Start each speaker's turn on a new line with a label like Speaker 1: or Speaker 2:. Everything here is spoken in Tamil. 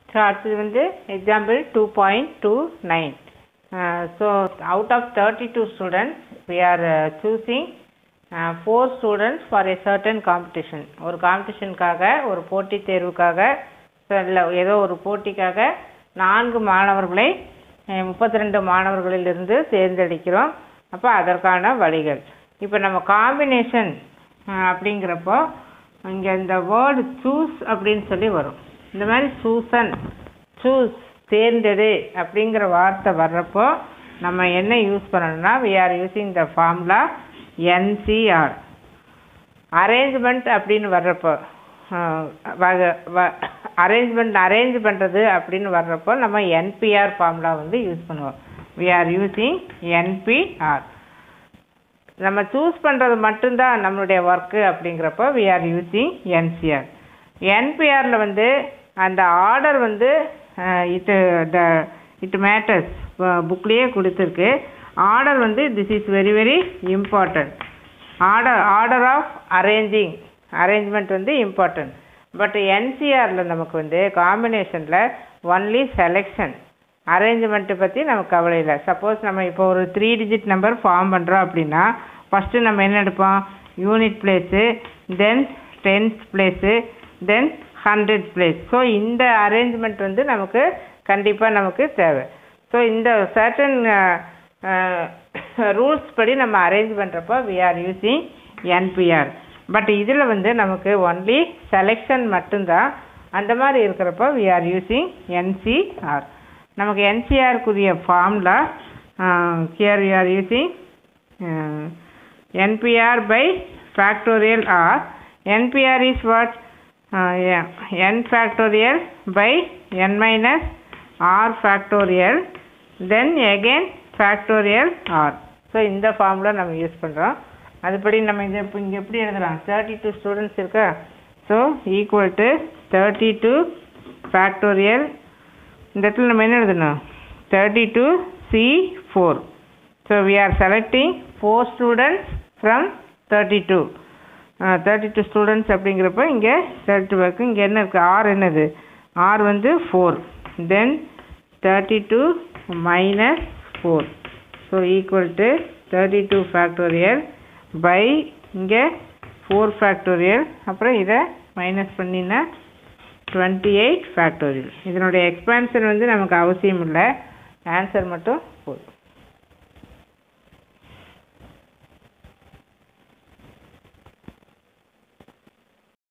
Speaker 1: ஸோ அடுத்தது வந்து example two point two nine so out of thirty two students we are choosing four students for a certain competition ஒரு காம்படிஷனுக்காக ஒரு போட்டித் தேர்வுக்காக இல்லை ஏதோ ஒரு போட்டிக்காக நான்கு மாணவர்களை முப்பத்தி ரெண்டு மாணவர்களிலிருந்து தேர்ந்தெடுக்கிறோம் அப்போ அதற்கான வழிகள் இப்போ நம்ம காம்பினேஷன் அப்படிங்கிறப்போ இங்கே இந்த வேர்டு சூஸ் அப்படின்னு சொல்லி வரும் இந்த மாதிரி சூசன் சூஸ் தேர்ந்தெடு அப்படிங்கிற வார்த்தை வர்றப்போ நம்ம என்ன யூஸ் பண்ணணும்னா we are using the formula NCR arrangement அப்படின்னு வர்றப்போ அரேஞ்ச்மெண்ட் அரேஞ்ச் பண்ணுறது அப்படின்னு வர்றப்போ நம்ம என்பிஆர் ஃபார்முலா வந்து யூஸ் பண்ணுவோம் வி ஆர் யூஸிங் என்பிஆர் நம்ம சூஸ் பண்ணுறது மட்டும்தான் நம்மளுடைய ஒர்க்கு அப்படிங்கிறப்போ வி ஆர் யூஸிங் என்சிஆர் என்பிஆரில் வந்து அந்த ஆர்டர் வந்து இட்டு த இட் மேட்டர்ஸ் புக்லேயே கொடுத்துருக்கு ஆர்டர் வந்து this is very very important order order of arranging arrangement வந்து இம்பார்ட்டன்ட் பட் என்சிஆரில் நமக்கு வந்து காம்பினேஷனில் ஒன்லி செலெக்ஷன் அரேஞ்ச்மெண்ட்டை பற்றி நமக்கு கவலை இல்லை சப்போஸ் நம்ம இப்போ ஒரு த்ரீ டிஜிட் நம்பர் ஃபார்ம் பண்ணுறோம் அப்படின்னா ஃபஸ்ட்டு நம்ம என்ன எடுப்போம் unit place then tenth place then hundred place so இந்த அரேஞ்ச்மெண்ட் வந்து நமக்கு கண்டிப்பாக நமக்கு தேவை ஸோ இந்த சர்டன் ரூல்ஸ் படி நம்ம அரேஞ்ச் பண்ணுறப்போ we are using NPR but இதில் வந்து நமக்கு ஒன்லி செலெக்ஷன் மட்டும்தான் அந்த மாதிரி இருக்கிறப்போ வி ஆர் யூஸிங் என்சிஆர் நமக்கு என்சிஆருக்குரிய formula here we are using NPR by factorial R NPR is what N factorial by N minus R factorial then again factorial R so இந்த ஃபார்முலா நம்ம யூஸ் பண்ணுறோம் அதுபடி நம்ம இதை இப்போ இங்கே எப்படி எழுதலாம் தேர்ட்டி டூ ஸ்டூடெண்ட்ஸ் இருக்கா so equal to thirty two factorial இந்த இடத்துல நம்ம என்ன எழுதணும் thirty two C four so we are selecting four students from thirty two thirty two students அப்படிங்கிறப்ப இங்கே தேர்ட்டி டூ இங்கே என்ன இருக்குது ஆர் என்னது ஆர் வந்து four then thirty two minus four so equal to thirty two factorial by இங்கே ஃபோர் ஃபேக்டோரியல் அப்புறம் இதை மைனஸ் பண்ணினா டுவெண்ட்டி எயிட் ஃபேக்டோரியல் இதனுடைய எக்ஸ்பான்ஷன் வந்து நமக்கு அவசியம் இல்லை ஆன்சர் மட்டும் போதும்